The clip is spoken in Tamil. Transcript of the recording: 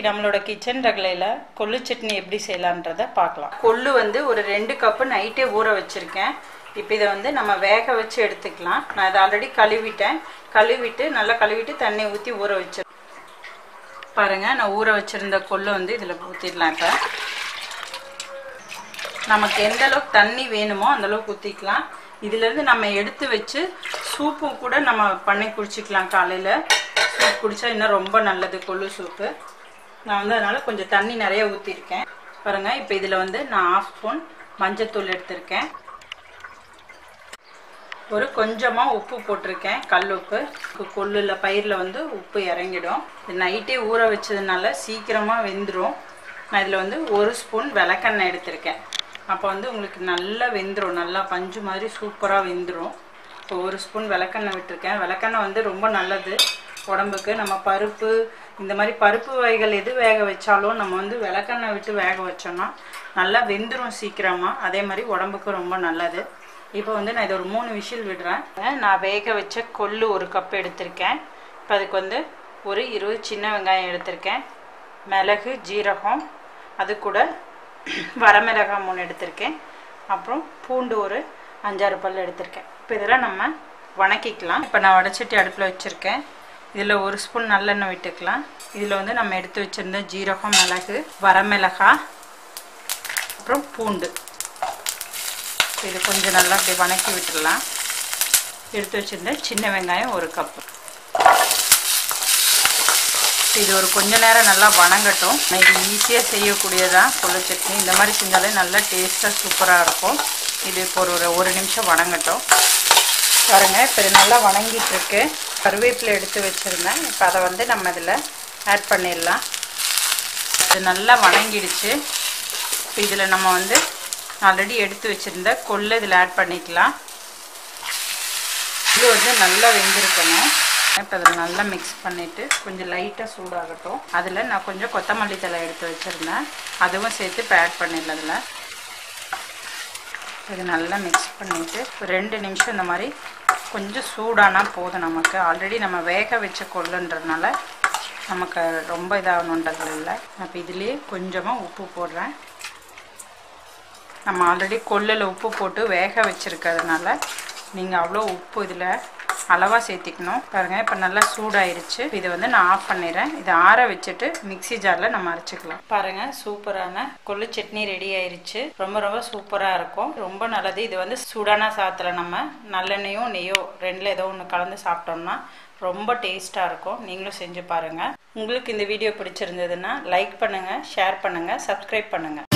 நம்மளோட கிச்சன் ரகலையில் கொள்ளு சட்னி எப்படி செய்யலான்றத பார்க்கலாம் கொள்ளு வந்து ஒரு ரெண்டு கப்பு நைட்டே ஊற வச்சுருக்கேன் இப்போ இதை வந்து நம்ம வேக வச்சு எடுத்துக்கலாம் நான் இதை ஆல்ரெடி கழுவிட்டேன் கழுவிட்டு நல்லா கழுவிட்டு தண்ணி ஊற்றி ஊற வச்சு பாருங்க நான் ஊற வச்சுருந்த கொள்ளு வந்து இதில் ஊற்றிடலாம் இப்போ நமக்கு எந்த அளவுக்கு தண்ணி வேணுமோ அந்த அளவுக்கு ஊற்றிக்கலாம் இதுலேருந்து நம்ம எடுத்து வச்சு சூப்பும் கூட நம்ம பண்ணி குடிச்சிக்கலாம் காலையில் சூப் குடித்தா இன்னும் ரொம்ப நல்லது கொள்ளு சூப்பு நான் வந்து அதனால் கொஞ்சம் தண்ணி நிறைய ஊற்றிருக்கேன் பாருங்கள் இப்போ இதில் வந்து நான் ஆஃப் ஸ்பூன் மஞ்சத்தூள் எடுத்திருக்கேன் ஒரு கொஞ்சமாக உப்பு போட்டிருக்கேன் கல் உப்பு கொள்ளில் பயிரில் வந்து உப்பு இறங்கிடும் இது நைட்டே ஊற வச்சதுனால சீக்கிரமாக வெந்துடும் நான் இதில் வந்து ஒரு ஸ்பூன் விளக்கெண்ணெய் எடுத்திருக்கேன் அப்போ வந்து உங்களுக்கு நல்லா வெந்துடும் நல்லா பஞ்சு மாதிரி சூப்பராக வெந்துடும் இப்போ ஒரு ஸ்பூன் விளக்கெண்ணெய் விட்டுருக்கேன் விளக்கெண்ணெய் வந்து ரொம்ப நல்லது உடம்புக்கு நம்ம பருப்பு இந்த மாதிரி பருப்பு வகைகள் எது வேக வச்சாலும் நம்ம வந்து விளக்கெண்ணெய் விட்டு வேக வச்சோம்னா நல்லா வெந்துடும் சீக்கிரமாக அதே மாதிரி உடம்புக்கு ரொம்ப நல்லது இப்போ வந்து நான் இதை ஒரு மூணு விஷில் விடுறேன் நான் வேக வச்ச கொள்ளு ஒரு கப் எடுத்திருக்கேன் இப்போ அதுக்கு வந்து ஒரு இருபது சின்ன வெங்காயம் எடுத்திருக்கேன் மிளகு ஜீரகம் அது கூட வரமிளகாய் மூணு எடுத்திருக்கேன் அப்புறம் பூண்டு ஒரு அஞ்சாறு பல் எடுத்திருக்கேன் இப்போ இதெல்லாம் நம்ம வணக்கிக்கலாம் இப்போ நான் வடச்சட்டி அடுப்பில் வச்சுருக்கேன் இதில் ஒரு ஸ்பூன் நல்லெண்ணெய் விட்டுக்கலாம் இதில் வந்து நம்ம எடுத்து வச்சுருந்த ஜீரகம் மிளகு வரமிளகாய் அப்புறம் பூண்டு இது கொஞ்சம் நல்லா அப்படி வணக்கி விட்டுடலாம் எடுத்து வச்சுருந்த சின்ன வெங்காயம் ஒரு கப்பு இது ஒரு கொஞ்ச நேரம் நல்லா வணங்கட்டும் இது ஈஸியாக செய்யக்கூடியதான் கொள்ளு சட்னி இந்த மாதிரி செஞ்சாலே நல்லா டேஸ்ட்டாக சூப்பராக இருக்கும் இது இப்போ ஒரு ஒரு நிமிஷம் வணங்கட்டும் பாருங்க இப்போ இது நல்லா வணங்கிட்டு இருக்கு கருவேப்பிலை எடுத்து வச்சுருந்தேன் இப்போ அதை வந்து நம்ம இதில் ஆட் பண்ணிடலாம் இது நல்லா வணங்கிடுச்சு இப்போ இதில் நம்ம வந்து ஆல்ரெடி எடுத்து வச்சுருந்த கொள்ளு இதில் ஆட் பண்ணிக்கலாம் இது வந்து நல்லா வெந்திருக்கணும் இப்போ அதில் நல்லா மிக்ஸ் பண்ணிவிட்டு கொஞ்சம் லைட்டாக சூடாகட்டும் அதில் நான் கொஞ்சம் கொத்தமல்லி தலை எடுத்து வச்சுருந்தேன் அதுவும் சேர்த்து இப்போ ஆட் பண்ணிடலாம் அதில் இது நல்லா மிக்ஸ் பண்ணிவிட்டு ஒரு ரெண்டு நிமிஷம் இந்த மாதிரி கொஞ்சம் சூடானா போதும் நமக்கு ஆல்ரெடி நம்ம வேக வச்ச கொள்ளுன்றதுனால நமக்கு ரொம்ப இதாகணுன்றது இல்லை அப்போ இதுலேயே கொஞ்சமாக உப்பு போடுறேன் நம்ம ஆல்ரெடி கொள்ளில் உப்பு போட்டு வேக வச்சுருக்கிறதுனால நீங்கள் அவ்வளோ உப்பு இதில் அளவாக சேர்த்திக்கணும் பாருங்கள் இப்போ நல்லா சூடாயிருச்சு இதை வந்து நான் ஆஃப் பண்ணிடுறேன் இதை ஆற வச்சுட்டு மிக்சி ஜாரில் நம்ம அரைச்சிக்கலாம் பாருங்கள் சூப்பரான கொள்ளு சட்னி ரெடி ஆயிருச்சு ரொம்ப ரொம்ப சூப்பராக இருக்கும் ரொம்ப நல்லது இது வந்து சூடான சாதத்தில் நம்ம நல்லெண்ணெயும் நெய்யோ ரெண்டில் ஏதோ ஒன்று கலந்து சாப்பிட்டோம்னா ரொம்ப டேஸ்ட்டாக இருக்கும் நீங்களும் செஞ்சு பாருங்கள் உங்களுக்கு இந்த வீடியோ பிடிச்சிருந்ததுன்னா லைக் பண்ணுங்கள் ஷேர் பண்ணுங்கள் சப்ஸ்கிரைப் பண்ணுங்கள்